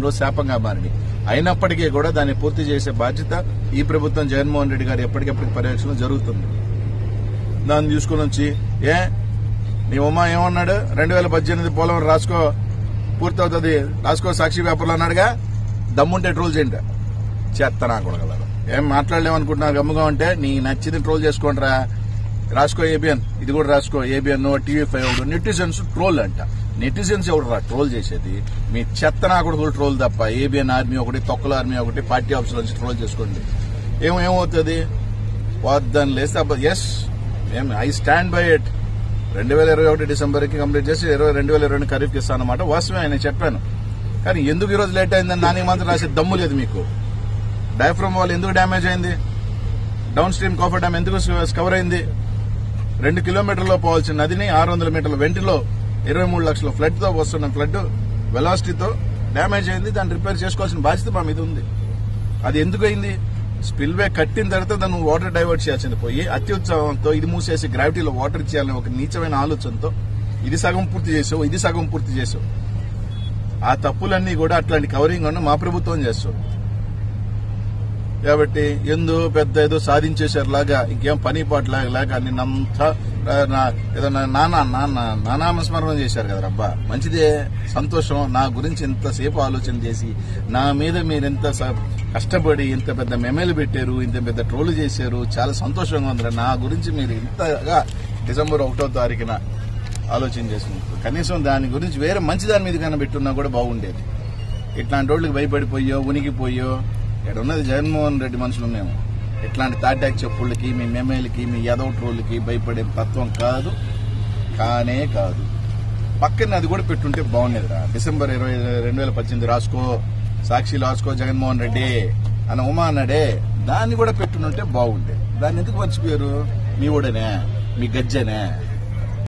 రోజు శాపంగా మారినాయి అయినప్పటికీ కూడా దాన్ని పూర్తి చేసే బాధ్యత ఈ ప్రభుత్వం జగన్మోహన్ రెడ్డి గారు ఎప్పటికెప్పటికి పర్యవేక్షణ జరుగుతుంది దాన్ని తీసుకుని వచ్చి ఏ నీ ఉమ్మ ఏమన్నాడు రెండు వేల పద్దెనిమిది పోలవరం రాసుకో పూర్తవుతుంది రాసుకో సాక్షి పేపర్లో అన్నాడుగా దమ్ముంటే ట్రోల్ చేయండి చేస్తా నా కొడగలరు ఏం మాట్లాడలేమనుకుంటున్నా గమ్ముగా ఉంటే నీ నచ్చింది ట్రోల్ చేసుకోండిరా రాసుకో ఏబిఎన్ ఇది కూడా రాసుకో ఏబిఎన్ టీవీ ఫైవ్ ఒకటి నెటిజన్స్ ట్రోల్ అంట నెటిజన్స్ ఎవడురా ట్రోల్ చేసేది మీ చెత్త నా కొడుకులు ట్రోల్ తప్ప ఏబిఎన్ ఆర్మీ ఒకటి తొక్కల ఆర్మీ ఒకటి పార్టీ ఆఫీసుల నుంచి ట్రోల్ చేసుకోండి ఏం ఏమవుతుంది వద్దని లేస్తే ఎస్ ఏం ఐ స్టాండ్ బై ఇట్ రెండు వేల ఇరవై ఒకటి డిసెంబర్కి కంప్లీట్ చేసి ఇరవై రెండు వేల ఇరవై ఖరీఫ్కి ఇస్తానమాట వాస్తవమే ఆయన చెప్పాను కానీ ఎందుకు ఈ రోజు లేట్ అయిందని నాని మాత్రం రాసే దమ్ము లేదు మీకు డయాఫ్రమ్ వాల్ ఎందుకు డ్యామేజ్ అయింది డౌన్ స్ట్రీమ్ కాఫర్ డ్యామ్ ఎందుకు కవర్ అయింది రెండు కిలోమీటర్లో పోవాల్సిన నదిని ఆరు వందల మీటర్ల వెంటిలో ఇరవై మూడు లక్షల ఫ్లడ్ తో వస్తున్న ఫ్లడ్ వెలాసిటీతో డ్యామేజ్ అయింది దాన్ని రిపేర్ చేసుకోవాల్సిన బాధ్యత మా మీద ఉంది అది ఎందుకు అయింది స్పిల్వే కట్టిన తర్వాత దాన్ని వాటర్ డైవర్ట్ చేయాల్సింది పోయి అత్యుత్సాహంతో ఇది మూసేసి గ్రావిటీలో వాటర్ చేయాలని ఒక నీచమైన ఆలోచనతో ఇది సగం పూర్తి చేసావు ఇది సగం పూర్తి చేసావు ఆ తప్పులన్నీ కూడా అట్లాంటి కవరింగ్ ఉన్న మా ప్రభుత్వం చేస్తాం కాబట్టి ఎందు పెద్ద ఏదో సాధించేశారు లాగా ఇంకేం పని పాట లాగా నిన్నంతా ఆ, నా- ఏదో నా- నాన్న నాన్న నానామస్మరణ చేశారు కదా రబ్బా మంచిదే సంతోషం నా గురించి ఇంతసేపు ఆలోచన చేసి నా మీద మీరు ఎంత స- కష్టపడి ఇంత పెద్ద మెమేలు పెట్టారు ఇంత పెద్ద ట్రోల్ చేశారు చాలా సంతోషంగా ఉంది నా గురించి మీరు ఇంతగా డిసెంబర్ ఒకటో తారీఖున ఆలోచన చేసినందుకు కనీసం దాని గురించి వేరే మంచి దాని మీద కన్నా పెట్టున్నా కూడా బాగుండేది ఇట్లాంటి వాళ్ళకి భయపడిపోయో ఉనికిపోయో ఇక్కడ ఉన్నది జగన్మోహన్ రెడ్డి మనుషులు మేము ఇట్లాంటి తాటాక్ చెప్పులకి మీ మెమేలకి మీ యదవ ట్రోళ్ళకి భయపడే తత్వం కాదు కానే కాదు పక్కన అది కూడా పెట్టుంటే బాగుండేదిరా డిసెంబర్ ఇరవై రెండు వేల పద్దెనిమిది రాసుకో సాక్షి రాసుకో జగన్మోహన్ రెడ్డి అని ఉమా అన్నాడే దాన్ని కూడా పెట్టుంటే బాగుండేది దాన్ని ఎందుకు మర్చిపోయారు మీ ఊడనే మీ గజ్జనే